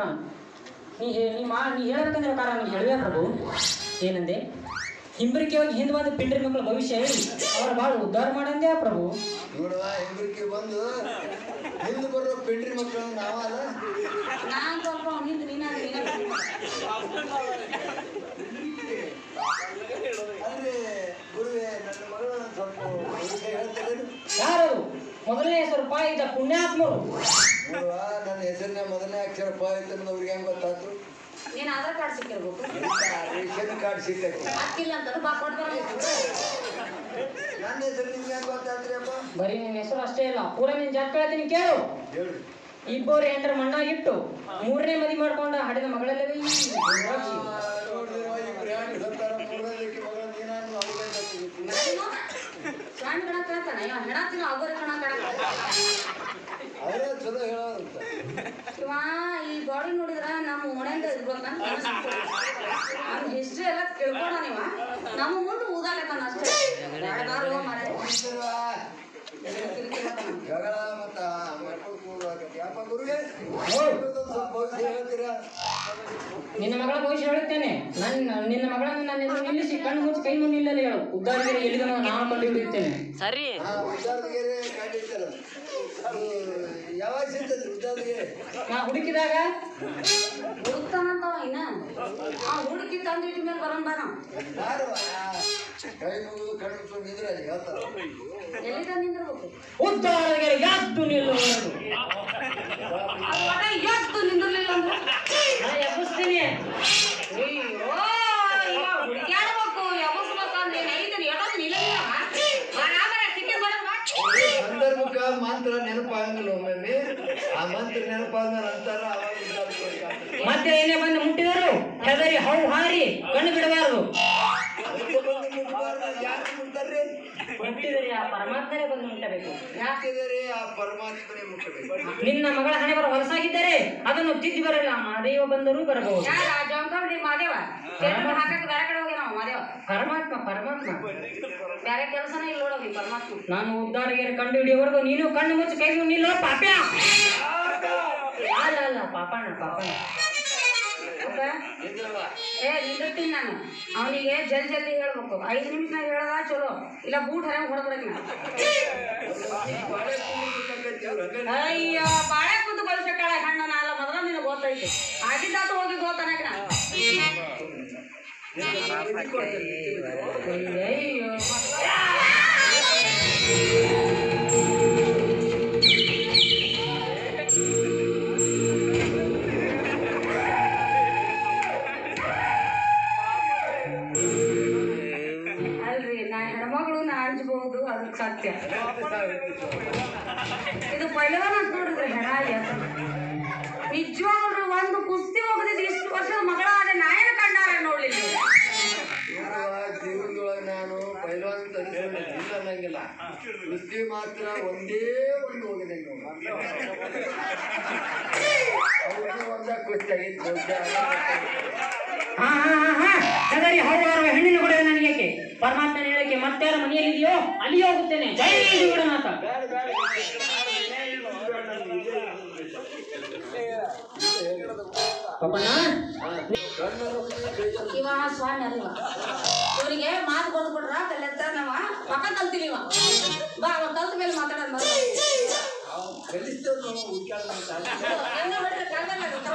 ನೀ ಹೇ- ನೀ ಮಾ ನೀ ಹೇಳ್ಬೇಕಂದ್ರೆ ಕಾರ ನನಗೆ ಹೇಳಿದೆ ಪ್ರಭು ಏನಂದೆ ಹಿಂಬರಿಕೆ ಹೋಗಿ ಹಿಂದೆ ಬಂದು ಪಿಂಡ್ರಿ ಮಕ್ಕಳ ಭವಿಷ್ಯ ಹೇಳಿ ಅವ್ರ ಭಾಳ ಉದ್ಧಾರ ಮಾಡಂದೆ ಪ್ರಭು ನೋಡುವ ಹೆಂಗ್ರಿಕೆ ಬಂದು ಹಿಂದೆ ಬರೋ ಪಿಂಡ್ರಿ ಮಕ್ಕಳು ನಾವಲ್ಲ ನಾನ್ ಸ್ವಲ್ಪ ನಿಂತು ನೀನ ನೀನ ಅಂದ್ರೆ ಗುರುವೆ ನನ್ನ ಮಗಳು ಸ್ವಲ್ಪ ವಿಷಯ ಹೇಳ್ತೇನೆ ಯಾರು ಮೊದಲನೇ ಹೆಸರು ಪಾಯ ಇದ್ದ ಪುಣ್ಯಾತ್ಮರು ನೋಡುವ ನನ್ನ ಹೆಸರಿನ ಮೊದಲನೇ ಅಕ್ಷರ ಪ ಆಯ್ತು ಅನ್ನೋದು ಅವ್ರಿಗೆ ಹೆಂಗ್ ಗೊತ್ತಾಯ್ತು ನೀನ್ ಆಧಾರ್ ಕಾರ್ಡ್ ಸಿಕ್ಕಿರ್ಬೇಕು ರೇಷನ್ ಕಾರ್ಡ್ ಸಿಕ್ಕೈತಿ ಅಕ್ಕಿಲ್ಲ ಅಂತ ಬಾ ಕೊಟ್ಟು ಬರಬೇಕು ನನ್ನ ಹೆಸರು ನಿಮ್ಗೆ ಹೆಂಗ್ ಗೊತ್ತಾತ್ರಿ ಅಪ್ಪ ಬರೀ ನಿನ್ನ ಹೆಸರು ಅಷ್ಟೇ ಇಲ್ಲ ಪೂರ ನಿನ್ ಜಾತ್ ಕೇಳ್ತೀನಿ ಕೇಳು ಹೇಳ್ರಿ ಇಬ್ಬರು ಎಂಟರ ಮಣ್ಣಾಗಿಟ್ಟು ಮೂರನೇ ಮದಿ ಮಾಡ್ಕೊಂಡ ಹಡಿದ ಮಗಳೆಲ್ಲವೇ ಈ ರುದ್ರಾಕ್ಷಿ. ನೋಡಿದಿರುವ ಇಬ್ರು ಹೆಂಗ್ ಸತ್ತಾರ ಮೂರನೇದಕ್ಕೆ ಮಗಳು ನೀನಾನು ಅವ್ರಿಗೆ ಗೊತ್ತಿತ್ತು. ಸಣ್ಣ ಕಣ ಕೇಳ್ತಾನೆ ಇವ ಹೆಣ ತಿನ್ನೋ ಅಗೋರಿ ಕಣ ಕಣ ಅವರೇ ಚಲೋ ಹೇಳೋರಂತ ಇವ ಈ ಬಾಡಿ ನೋಡಿದ್ರ ನಮ್ಮ ಮನೆಯಿಂದ ಇರ್ಬೇಕಂತ ನಮ್ಮ ಹಿಸ್ಟ್ರಿ ಎಲ್ಲ ತಿಳ್ಕೊಂಡ ನೀವ ನಮ್ಮ ಮುಂದೆ ಊದಾಗತ್ತಾನ ಅಷ್ಟೇ ಯಾರ್ದಾರು ಮಾರಾಯ. ಜಗಳ ಮತ್ತ ಮಕ್ಕಳು ಕೂಡಾಕತ್ತಿ. ಯಪ್ಪ ಗುರುವೆ ಹೌದು. ಸ್ವಲ್ಪ ಭವಿಷ್ಯ ಹೇಳ್ತೀರಾ ನಿನ್ನ ಮಗಳ ಭವಿಷ್ಯ ಹೇಳುತ್ತೇನೆ ನನ್ನ ನಿನ್ನ ಮಗಳನ್ನು ನಾನು ಎದುರು ನಿಲ್ಲಿಸಿ ಕಣ್ಣು ಮುಚ್ಚಿ ಕೈ ಮುಂದೆ ನಿಲ್ಲಲು ಹೇಳು ಉದ್ದಾರಿಗೆ ಎಲ್ಲಿದನೋ ನಾನು ಕಂಡು ಹಿಡಿಯುತ್ತೇನೆ ಹಾ ಉದ್ದಾರದಗೆರೆ ಕಂಡಿರ್ತಾರ ಅದು ಯಾವಾಗ ಸಿಗ್ತದ್ರಿ ಉದ್ದಾರದಗೆರೆ ನಾ ಹುಡುಕಿದಾಗ ಹುಡುಕ್ತಾನಂತವ ಇನ್ನ ಆ ಹುಡುಕಿ ತಂದಿಟ್ಟ ಮೇಲೆ ಬರೋಣ ಬಾ ನಾವು ಯಾರು ಆ ಕೈ ಮುಗಿದು ಕಣ್ಣು ಮುಚ್ಕೊಂಡು ನಿದ್ರೆ ಅಲ್ಲಿ ಹೇಳ್ತಾರ ಎಲ್ಲಿ ತಂದಿರ್ಬೇಕು ಉದ್ದಾರಿಗೆ ಯಾತ್ತು ನಿಲ್ಲುವುದು ಅದು ಒಟ ಎದ್ದು ನಿಂದಿರ್ಲಿಲ್ಲ ಅಂದ್ರೆ ನಾ ಎಬ್ಬಿಸ್ತೀನಿ ಅಯ್ಯೋ ಇವ ಹುಡುಕ್ಯಾಡ್ಬೇಕು ಎಬ್ಬಸ್ಬೇಕಂದ್ರೆ ಏನ್ ಐತನ ಎಡೋದು ನಿಲ್ಲಂಗಿಲ್ಲ ಆಮೇಲೆ ಸಿಕ್ಕಿ ಬರೋದು ಸಂದರ್ಭಕ್ಕ ಮಂತ್ರ ನೆನಪಾಗಂಗಿಲ್ಲ ಒಮ್ಮೊಮ್ಮೆ ಆ ಮಂತ್ರ ನೆನಪಾದ್ಮೇಲೆ ಅಂತಾರ ಅವಾಗ ಉದ್ದಾರಕ್ಕೆ ಕಾಣ್ತದೆ. ಮತ್ತೆ ಏನೇ ಬಂದು ಮುಟ್ಟಿದರು ಹೆದರಿ ಹೌ ಹಾರಿ ಕಣ್ಣು ಬಿಡಬಾರದು ಅದಕ್ಕೆ ಬಂದು ಮುಟ್ಬಾರ್ದು. ಯಾಕೆ ಮುಟ್ತಾರ್ರಿ? ಮುಟ್ಟಿದರೆ ಆ ಪರಮಾತ್ಮನೇ ಬಂದು ಮುಟ್ಟಬೇಕು ಯಾಕಿದರೆ ಆ ಪರಮಾತ್ಮನೇ ಮುಟ್ಟಬೇಕು ನಿನ್ನ ಮಗಳ ಹಣೆ ಬರ ಹೊಲಸಾಗಿದ್ದರೆ ಅದನ್ನು ತಿದ್ದಿ ಬರಲ್ಲ ಮಹಾದೇವ ಬಂದರೂ ಬರಬಹುದು ಯಾರ ಜಂಕಂಡಿ ಮಾದೇವ ಕೆಟ್ಟ ಹಾಕಕ್ಕೆ ಬೇರೆ ಕಡೆ ಹೋಗಿ ನಾವು ಮಾದೇವ ಪರಮಾತ್ಮ ಪರಮಾತ್ಮ ಬೇರೆ ಕೆಲಸನೇ ಇಲ್ಲ ನೋಡೋದು ಈ ಪರಮಾತ್ಮ ನಾನು ಉದ್ದಾರಿಗೆ ಕಂಡು ಹಿಡಿಯೋವರೆಗೂ ನೀನು ಕಣ್ಣು ಮುಚ್ಚಿ ಕೈ ನಿಲ್ಲೋ ಪಾಪ್ಯ ಅಲ್ಲ ಅಲ್ಲ ಪಾಪಣ್ಣ ಪಾಪಣ್ಣ ಅಪ್ಪ, ಏ ನಿಂದಿರ್ತೀನಿ ನಾನು ಅವನಿಗೆ ಜಲ್ದಿ ಜಲ್ದಿ ಹೇಳ್ಬೇಕು ಐದು ನಿಮಿಷನಾಗ ಹೇಳದ ಚಲೋ ಇಲ್ಲ ಬೂಟ್ ಹರಂಗ್ ಹೊಡೆದ್ಬಿಡಕ್ಕೆ ನಾನು ಅಯ್ಯೋ ಬಾಳೆ ಕೂತು ಭವಿಷ್ಯ ಕಾಳ ಹಣ್ಣ ನಾಲ ಮೊದಲ ನಿನಗೆ ಗೊತ್ತೈತಿ ಆಗಿದ್ದಾತು ಹೋಗಿ ಗೊತ್ತಾನಕ ಅಯ್ಯೋ ಅಲ್ರಿ ನಾ ಹೆಣ್ಮಗಳು ನಾ ಅಂಜಬಹುದು ಅದಕ್ಕೆ ಸತ್ಯ ಇದು ಪೈಲವಾನ ಅಂತ ನೋಡಿದ್ರೆ ಹೆಣ ಎತ್ತ ನಿಜವಾಗ್ರಿ ಒಂದು ಕುಸ್ತಿ ಹೋಗದಿದ್ದು ಇಷ್ಟು ವರ್ಷದ ಮಗಳ ಆದ್ರೆ ನಾಯನ ಕಣ್ಣಾರ ನೋಡ್ಲಿಲ್ಲ ಜೀವನದೊಳಗೆ ನಾನು ಪೈಲ್ವಾನ್ ಅಂತ ಅನಿಸ್ಕೊಂಡೆ ಇಲ್ಲ ಅನ್ನಂಗಿಲ್ಲ ಕುಸ್ತಿ ಮಾತ್ರ ಒಂದೇ ಒಂದು ಹೋಗಿದೆ ಒಂದ ಕುಸ್ತಿ ಆಗಿತ್ತು ಬಹುಶಃ. ಹಾ ಹಾ ಹಾ ಹಾ ಹೆದರಿ ಹೌದಾರುವ ಹೆಣ್ಣಿನ ಕೊಡುವೆ ನನಗೆ ಏಕೆ ಪರಮಾತ್ಮನ ಹೇಳಕ್ಕೆ ಮತ್ತಾರ ಮನೆಯಲ್ಲಿದೆಯೋ ಅಲ್ಲಿ ಹೋಗುತ್ತೇನೆ ಜೈ ವಿಡನಾಥ ಪಾಪಣ್ಣ ಕಣ್ಣು ಮುಚ್ಚಿ ಕೈ ಜೋಡಿಸಿ ಇವ ಸ್ವಾಮಿ ಅಲ್ವ ಇವರಿಗೆ ಮಾತು ಬಂದು ಕೊಟ್ರ ಕಲ್ಲೆತ್ತ ನಾವ ಪಕ್ಕ ಕಲ್ತೀವಿ ಇವ ಬಾ ಅವ ಕಲ್ತ ಮೇಲೆ ಮಾತಾಡೋಣ ಬಾ. ಅವ್ನು ಕಲಿಸ್ತೇವೆ ನಾವು ಹುಡ್ಕ್ಯಾಡ ಹೆಂಗ ಬಿಡ್ರಿ ಕಾಲ್ಮೇಲೆ ಅದು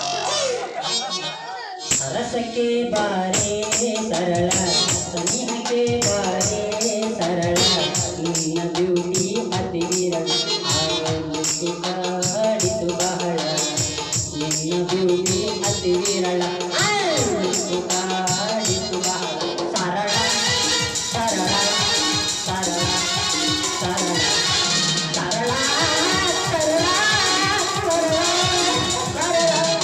ರಸಕ್ಕೆ ಬಾರೆ ಸರಳ ಸನಿಹಕ್ಕೆ ಬಾರೆ ಸರಳ ನಿನ್ನ ಬ್ಯೂಟಿ ಅತಿ ವಿರಳ ಆನಂದಿಸಿ ಕಾಡಿತು ಬಹಳ ನಿನ್ನ ಬ್ಯೂಟಿ ಅತಿ ವಿರಳ ಆನಂದಿಸಿ ಕಾಡಿತು ಬಹಳ ಸರಳ ಸರಳ ಸರಳ ಸರಳ ಸರಳ ಸರಳ ಸರಳ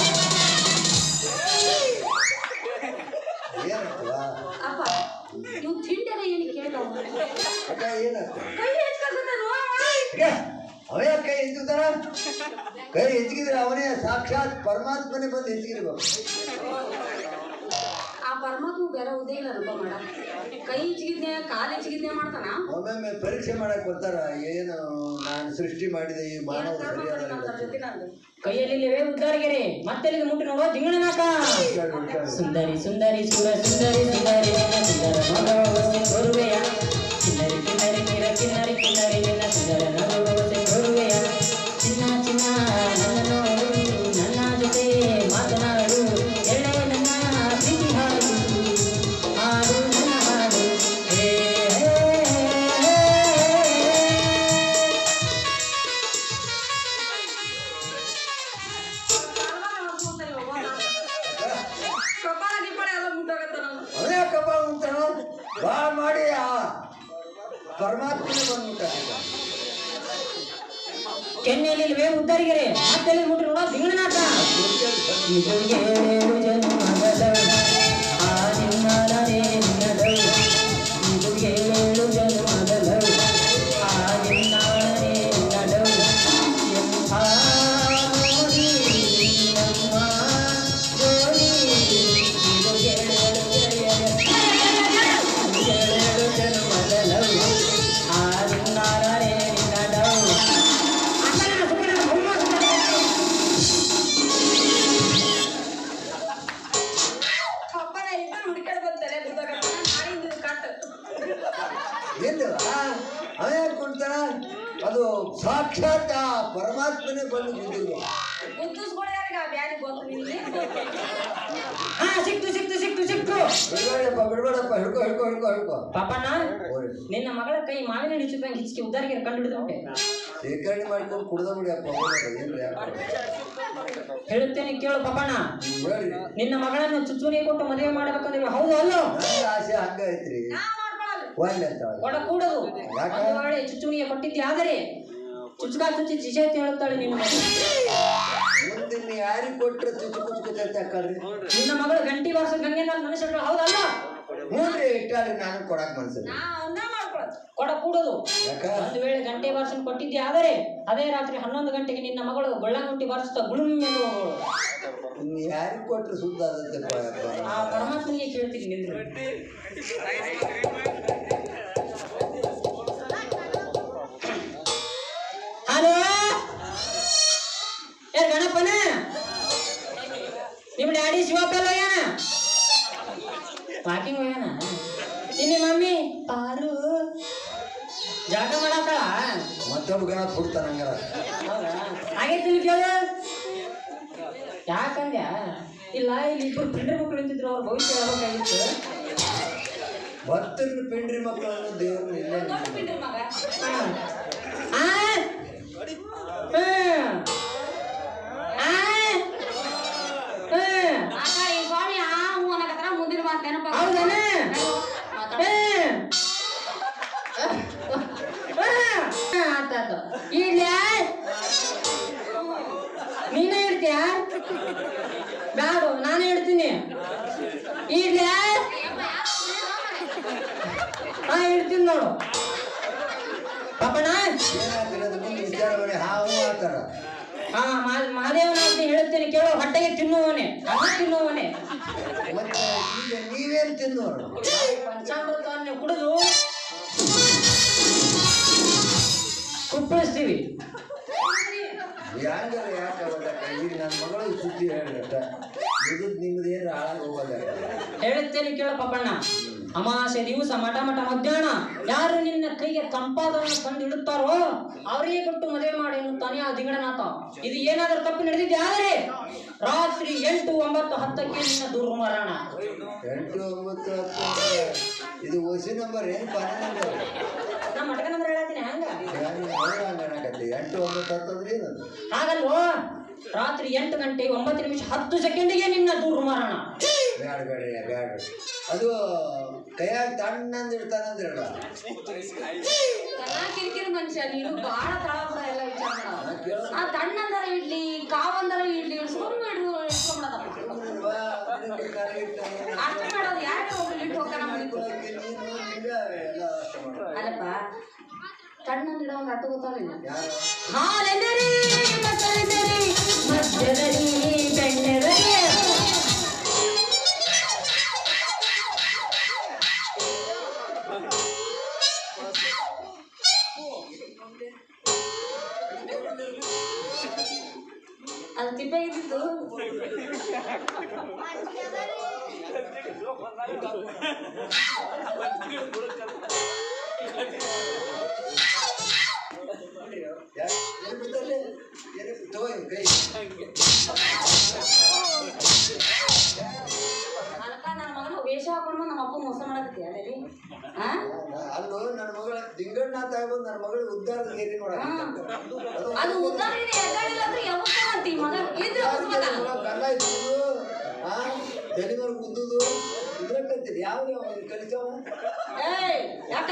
ಏನಾಗ್ತದ ಅಪ್ಪ ಇವ್ ತಿಂಡಿಯಲ್ಲ ಏನು ಕೇಳ್ತಾವ ಅಕ್ಕ ಏನಾಗ್ತದ ಕೈ ಹೆಚ್ಚಿಕೊಂಡು ಅವೇ ಕೈ ಹೆಚ್ಚುತ್ತಾರ ಕೈ ಹೆಚ್ಚಿಗಿದ್ರೆ ಅವನೇ ಸಾಕ್ಷಾತ್ ಪರಮಾತ್ಮನೇ ಬಂದು ಹೆಚ್ಚಿಗಿರ್ಬೇಕು ಆ ಪರಮಾತ್ಮ ಬೇರೆ ಉದ್ಯೋಗ ಇಲ್ಲ ಅನ್ಕೋ ಮಾಡ ಕೈ ಜಿಗಿದ್ನೆ ಕಾಲಿ ಜಿಗಿದ್ನೆ ಮಾಡ್ತಾನ ಒಮ್ಮೊಮ್ಮೆ ಪರೀಕ್ಷೆ ಮಾಡಕ್ ಬರ್ತಾರ ಏನು ನಾನು ಸೃಷ್ಟಿ ಮಾಡಿದ ಈ ಮಾನವ ಸರಿಯಾದ ಅದ್ರ ಜೊತೆ ನಂದು. ಕೈಯಲ್ಲಿವೆ ಉದ್ದಾರಿಗೆರೆ ಮತ್ತೆಲ್ಲಿಗೆ ಮುಟ್ಟಿ ನೋಡುವ ದಿಂಗಣನಾಥ ಸುಂದರಿ ಸುಂದರಿ ಸುರ ಸುಂದರಿ ಸುಂದರಿ ನಿನ್ನ ಸುಂದರ ಮಗವಸೆ ತೋರುವೆಯ ಕಿನ್ನರಿ ಕಿನ್ನರಿ ಕಿರ ಕಿನ್ನರಿ ಕಿನ್ನರಿ ನಿನ್ನ ಸುಂದರ ಮಗವಸೆ ತೋರುವೆಯ ಚಿನ್ನ ಚಿನ್ನ ನನ್ನ ನೋಡು ನನ್ನ ಜೊತೆ ಮಾತನಾಡು ಎಳೆ ನನ್ನ ಪ್ರೀತಿ ಹಾಡು ಹಾಡು ನನ್ನ ಹಾಡು ಹೇ ಹೇ, ಹೇ, ಹೇ. ಕಾಲ್ಮಾಲ ನೋಡ್ಕೊಂತಾರೆ ಇವಾಗ ಹೋದಾಗ. ಕಪಾಳ ಗಿಪಾಳ ಎಲ್ಲ ಮುಟ್ಟೋಗತ್ತೆ ನಾನು. ಅವನೇ ಕಪಾಳ ಉಂಟಾನು ಬಾ ಮಾಡಿ ಆ ಪರಮಾತ್ಮನೇ ಬಂದ್ಬಿಟ್ಟ ಕೆನ್ನೆಯಲ್ಲಿವೆ ಉದ್ದಾರಿಗೆರೆ ಮತ್ತೆಲ್ಲಿ ಮುಟ್ಟಿ ನೋಡುವ ದಿಂಗಣನಾಥ ಇದು ಏಳು ಜನ್ಮದಳು ಆ ನಿನ್ನಲನೆ ನಿನ್ನದಳು ಇದು ಏಳು ಜನ್ಮದಳು ಆ ನಿನ್ನಲನೆ ನಿನ್ನದಳು ಎಂಥ ಮೋಡಿ ನಮ್ಮ ಜೋಡಿ ಇದು ಏಳು ಏಳು ಜನ್ಮದಳು ಆ ನಿನ್ನಲನೆ ನಿನ್ನದಳು ಅಣ್ಣನ ಸುಮ್ಮನೆ ಮೊಮ್ಮಗ ಕಪಾಳ ಇಬ್ಬರು ಹುಡ್ಕ್ಯಾಡ್ ಬಂದ್ ತಲೆ ಬಿದ್ದೋಗತ್ತೆ. ನಾನ್ ಮಾಡಿದ್ದು ಇದು ಕಟ್. ಏನು ಅವನೇ ಕೊಡ್ತಾನ ಅದು ಸಾಕ್ಷಾತ್ ಆ ಪರಮಾತ್ಮನೇ ಬಂದು ಬಿದ್ದಿಲ್ಲ ಗುದ್ದಿಸ್ಕೊಡು ಯಾರಿಗೆ ಆ ಬ್ಯಾನಿ ಗೊತ್ತು ನಿನಗೆ? ಹಾ ಸಿಕ್ತು ಸಿಕ್ತು ಸಿಕ್ತು ಸಿಕ್ತು ಬಿಡ್ಬೇಡಪ್ಪ ಬಿಡ್ಬೇಡಪ್ಪ ಹಿಡ್ಕೊ ಹಿಡ್ಕೊ ಹಿಡ್ಕೊ ಹಿಡ್ಕೊ ಪಾಪಣ್ಣ ಓಯ್, ನಿನ್ನ ಮಗಳ ಕೈ ಮಾವಿನ ಹಣ್ಣು ಹಿಡಿಸಿದಂಗೆ ಹಿಚ್ಕಿ ಉದ್ದಾರಿಗೆ ಕಂಡು ಹಿಡಿದ್ಬಿಟ್ಟೆ ಶೇಖರಣೆ ಮಾಡ್ಕೊಂಡು ಕುಡ್ದ ಬಿಡಿಯಪ್ಪ ಏನು ಯಾಕೆ ಹೇಳುತ್ತೇನೆ ಕೇಳು ಪಾಪಣ್ಣ ಹೇಳ್ರಿ ನಿನ್ನ ಮಗಳನ್ನು ಚುಚ್ಚುನಿಗೆ ಕೊಟ್ಟು ಮದುವೆ ಮಾಡಬೇಕಂದ್ರೆ ಹೌದು ಅಲ್ಲೋ ನನ್ನ ಆಸೆ ಹಂಗ ಐತ್ರಿ ನಾ ಮಾಡ್ಕೊಳಲ್ಲ. ಒಳ್ಳೆ ಅಂತ ಕೊಡ ಕೂಡದು ಯಾಕೆ? ಒಂದು ವೇಳೆ ಚುಚ್ಚುನಿಗೆ ಕೊಟ್ಟಿದ್ದೆ ಆದರೆ ಚುಚ್ಚುಕಾ ಚುಚ್ಚಿ ಚಿಶೆ ಅಂತ ಹೇಳುತ್ತಾಳೆ ನಿನ್ನ ಮಗಳು ಮುಂದೆ ನೀ ಯಾರಿಗೆ ಕೊಟ್ರೆ ಚುಚ್ಚು ಕುಚ್ಚು ತಕ್ಕಳ್ರಿ ನಿನ್ನ ಮಗಳು ಗಂಟಿ ವರ್ಷ ಗಂಗೆನಲ್ಲಿ ಮನುಷ್ಯರು ಹೌದಲ್ಲ ಹ್ಞೂನ್ರಿ ಇಟ್ಟಾರಿ ನಾನು ಕೊಡಕ್ ಮನ್ಸಿಲ್ಲ ನಾ ಅವನ್ನ ಮಾಡ್ಕೊಳಲ್ಲ. ಕೊಡ ಕೂಡದು ಯಾಕ ಒಂದು ವೇಳೆ ಗಂಟೆ ಬಾರ್ಸನ್ ಕೊಟ್ಟಿದ್ದೆ ಆದರೆ ಅದೇ ರಾತ್ರಿ ಹನ್ನೊಂದು ಗಂಟೆಗೆ ನಿನ್ನ ಮಗಳು ಗೊಳ್ಳಂಗುಂಟಿ ಬಾರಿಸ್ತಾ ಗುಳುಮ್ ಎಂದು ಹೋಗುವಳು ನೀ ಯಾರಿಗೆ ಕೊಟ್ರೆ ಸುದ್ದ ಆದತ್ತಪ್ಪ ಯಪ್ಪ ಆ ಪರಮಾತ್ಮನಿಗೆ ಕೇಳ್ತೀನಿ ನಿಂದ್ರು ಹಲೋ ಯಾರು ಗಣಪನ ನಿಮ್ಮ ಡ್ಯಾಡಿ ಶಿವಪ್ಪಲ್ಲ ಹೋಗ್ಯಾನ ವಾಕಿಂಗ್ ಹೋಗ್ಯಾನ ನಿಮ್ಮ ಮಮ್ಮಿ ಪಾರು ಜಳಕ ಮಾಡತ್ತಾಳ ಮತ್ತೊಬ್ಬ ಗಣ ಕೊಡ್ತಾನ ಹಂಗಾರ ಹೌದಾ ಆಗೈತಿ ಇಲ್ಲಿ ಕೇಳು ಯಾಕಂದ್ಯ ಇಲ್ಲ ಇಲ್ಲಿ ಇಬ್ಬರು ಪಿಂಡ್ರಿ ಮಕ್ಕಳು ನಿಂತಿದ್ರು ಅವ್ರ ಭವಿಷ್ಯ ಹೇಳ್ಬೇಕಾಗಿತ್ತು ಭಕ್ತರನ್ನ ಪಿಂಡ್ರಿ ಮಕ್ಕಳನ್ನು ದೇವ್ರನ್ನ ಇಲ್ಲೇ ದೊಡ್ಡ ಪಿಂಡ್ರಿ ಮಗ. ಆ? ಹ್ಮ್. ಆ? ಹ್ಮ್. ಆಗ ಈ ಸ್ವಾಮಿ ಆ ಹೂ ಅನ್ನಕತ್ತಾರ, ಮುಂದಿನ ಮಾತ್ ನೆನಪಾಗ ಹೌದನ ಮಾತಾಡು. ಹ್ಮ್. ಹ್ಮ್. ಆತಾತು ಇಡ್ಲ್ಯಾ ನೀನೇ ಇಡ್ತೀಯ ಬ್ಯಾಡು ನಾನೇ ಇಡ್ತೀನಿ ಇಡ್ಲ್ಯಾ ಹಾ ಇಡ್ತೀನಿ ನೋಡು ಪಾಪಣ್ಣ ಏನಾಗ್ತಿರೋದು ಮುಂದೆ ವಿಚಾರ ಮಾಡಿ ಹಾವು ಆತಾರ ಹಾ ಮಾ- ಮಹಾದೇವನಾಥ್ನಿ ಹೇಳುತ್ತೇನೆ ಕೇಳೋ ಹೊಟ್ಟೆಗೆ ತಿನ್ನುವವನೇ ಅನ್ನ ತಿನ್ನುವವನೇ ಮತ್ತೆ ಈಗ ನೀವೇನ್ ತಿನ್ನೋರು ಪಂಚಾಮೃತವನ್ನು ಕುಡಿದು ಕುಪ್ಪಳಿಸ್ತೀವಿ ಹ್ಯಾಂಗಾರ ಯಾಕೆ ಅವಲ್ಲಕ್ಕ ಈಗ ನನ್ನ ಮಗಳಿಗೆ ಸುದ್ದಿ ಹೇಳ್ರಟ ಇದು ನಿಮ್ದು ಏನು ಹಾಳಾಗಿ ಹೋಗಲ್ಲ ಹೇಳುತ್ತೇನೆ ಕೇಳ ಪಾಪಣ್ಣ ಅಮಾಸೆ ದಿವಸ ಮಠ ಮಠ ಮಧ್ಯಾಹ್ನ ಯಾರು ನಿನ್ನ ಕೈಗೆ ತಂಪಾದವನ್ನು ತಂದು ಇಡುತ್ತಾರೋ ಅವರಿಗೆ ಕೊಟ್ಟು ಮದುವೆ ಮಾಡಿ ಎನ್ನುತ್ತಾನೆ ಆ ದಿಂಗಡನಾಥ ಇದು ಏನಾದರೂ ತಪ್ಪು ನಡೆದಿದೆ ಆದರೆ ರಾತ್ರಿ ಎಂಟು ಒಂಬತ್ತು ಹತ್ತಕ್ಕೆ ನಿನ್ನ ದೂರು ಮರಣ ಎಂಟು ಒಂಬತ್ತು ಹತ್ತು ಅಂದ್ರೆ ಇದು ಒಸಿ ನಂಬರ್ ಏನು ಪಾನ ನಂಬರ್ ನಾ ಮಟಕ ನಂಬರ್ ಹೇಳತ್ತೀನಿ ಹಂಗ ಹಂಗನಾಗತ್ತೆ ಎಂಟು ಒಂಬತ್ತು ಹತ್ತು ಅಂದ್ರೆ ಏನದು ಹಾಗಲ್ವೋ ರಾತ್ರಿ ಎಂಟು ಗಂಟೆ ಒಂಬತ್ತು ನಿಮಿಷ ಹತ್ತು ಸೆಕೆಂಡಿಗೆ ನಿನ್ನ ದೂರು ಮರಣ ಬ್ಯಾಡ ಬೇಡ ಬ್ಯಾಡ ಅದು ಕೈಯಾಗ ತಣ್ಣಂದು ಇಡ್ತಾನಂದ್ರಲ್ಲ ಎಲ್ಲಾ ಕಿರಿಕಿರಿ ಮನುಷ್ಯ ನೀನು ಬಾಳ ತಳ ಬಿಡ ಎಲ್ಲ ವಿಚಾರ ಮಾಡವ ಆ ತಣ್ಣಂದರ ಇಡ್ಲಿ ಕಾವಂದರ ಇಡ್ಲಿ ಸುಮ್ಮನೆ ಹಿಡಿದು ಇಟ್ಕೊಂಡ್ಬಿಡದಪ್ಪ ಅಷ್ಟು ಮಾಡೋದು ಯಾಕೆ ಒಬ್ರು ಇಟ್ಟು ಹೋಗ್ತಾನ ಮನಿಗೂ ಅಲ್ಲಪ್ಪ ತಣ್ಣಂದಿಡ ಒಂದು ಅಟ್ಟು ಗೊತ್ತಾಗಲಿಲ್ಲ ಹಾಲೆಂದರಿ ಮಕ್ಕಳೆಂದರಿ ಮಧ್ಯದಲ್ಲಿ ಬೆಣ್ಣೆದರಿ ಯಾಕೆ? ಎಲ್ಲಿ ಬಿಡ್ತಾರೆ? ಎಲ್ಲಿ ತಗೋ ಇವ್ನ್ ಕೈ ಅದಕ್ಕ ನನ್ನ ಮಗನ ವೇಷ ಹಾಕೊಂಡು ನಮ್ಮ ಅಪ್ಪ ಮೋಸ ಮಾಡಕತ್ತಿ ಅಲ್ಲಿ ಹಾ ಅಲ್ಲೋ ನನ್ನ ಮಗಳ ದಿಂಗಣ್ಣ ತಾಯಿ ನನ್ನ ಮಗಳ ಉದ್ದಾರದ ಗೇರಿ ನೋಡ ಅದು ಉದ್ದಾರ ಇದೆ ಎದ್ದಾಡಿಲ್ಲ ಅಂದ್ರೆ ಯಾವತ್ತೂ ಅಂತಿ ಮಗ ಇದ್ರೆ ಹೊಸ್ಬೇಕಲ್ಲ ಕಲ್ಲ ಇದ್ದುದು ಆ ತಲೆ ಮೇಲೆ ಕುದ್ದುದು ಇದ್ರಕ್ಕಂತೀರಿ ಯಾವ ಕಲಿತಾವ ಏಯ್ ಯಾಕ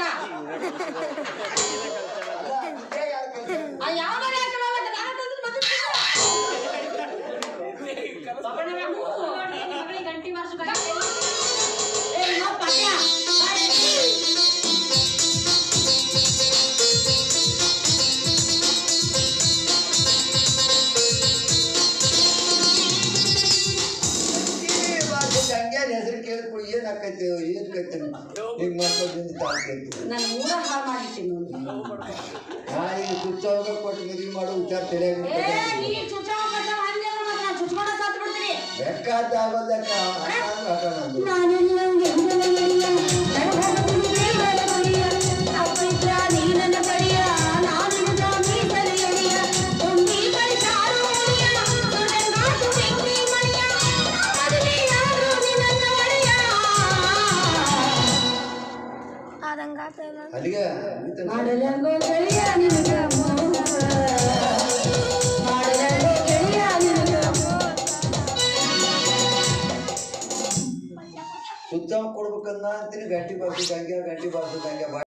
ಅಲ್ಲ ಇದೇ ಯಾರ್ ಕಲ್ಸ್ಯಾರ? ಆ ಯಾವ ಮನೆ ಹಾಕಲ್ಲ ನಾನು ತಂದ್ರೆ ಮತ್ತೆ ಮಗಳಿಗೆ ಗಂಟಿ ಮಾಡ್ಸ್ಬೇಕು ಏ ನೋ ಪಟ್ಯ ಈ ಭಾಷೆಗೆ ಹಂಗ್ಯಾನ್ ಹೆಸರು ಕೇಳ್ಕೊಡು ಏನ್ ಆಕೈತಿ ಏನ್ ಕೈತಿ ಹಿಂಗ್ ಮಾಡ್ಕೊಂಡು ತಾಳ್ಕೈತಿ ನಾನು ಮೂರ ಹಾಳು ಮಾಡಿಟ್ಟಿನಿ ನೋಡಿ ನಾ ಈಗ ಕುಚ್ಚೋಗ ಕೊಟ್ಟು ಮದುವೆ ಮಾಡೋ ವಿಚಾರ ಏ ತಿಳಿಯಾಗ ನೀ ಚುಚ್ಚಾವ ಪಟ್ಟಾವ ಅಂದೆ ಅಂದ್ರೆ ಮತ್ತೆ ನಾನು ಚುಚ್ಕೊಂಡ ಸತ್ತು ಬಿಡ್ತೀನಿ ಬೆಕ್ಕಾದ ಆಗೋದಕ್ಕ ಹಾಕೋಣದು ನಾನೆಲ್ಲ ಎಂದೆಲ್ಲ ನಡೆಯ ನಡೆಯ ಅಪ್ಪಿದ್ರ ನೀ ನನ್ನ ಕಡಿಯ ನಾನು ಜಾಮಿ ಸರಿಯಡಿಯ ತುಂಬಿ ಪರಿಚಾರು ಒಳಿಯ ಸುಡಂಗಾಟು ಬೆಂಕಿ ಮಣಿಯ ಅದಲ್ಲಿ ಯಾರು ನಿನ್ನ ಒಡೆಯ ಅಲ್ಲಿಗೆ ಮಾಡಲಂಗೋ ಗೆಳೆಯ ನಿನಗ ಮೋಹ ಮಾಡಲಂಗೋ ಗೆಳೆಯ ನಿನಗ ಸುತ್ತ ಕೊಡ್ಬೇಕನ್ನ ಅಂತೀನಿ ಗಂಟಿ ಬಾರ್ಸು ಹಂಗೆ ಗಂಟಿ ಬಾರ್ಸು ಹಂಗೆ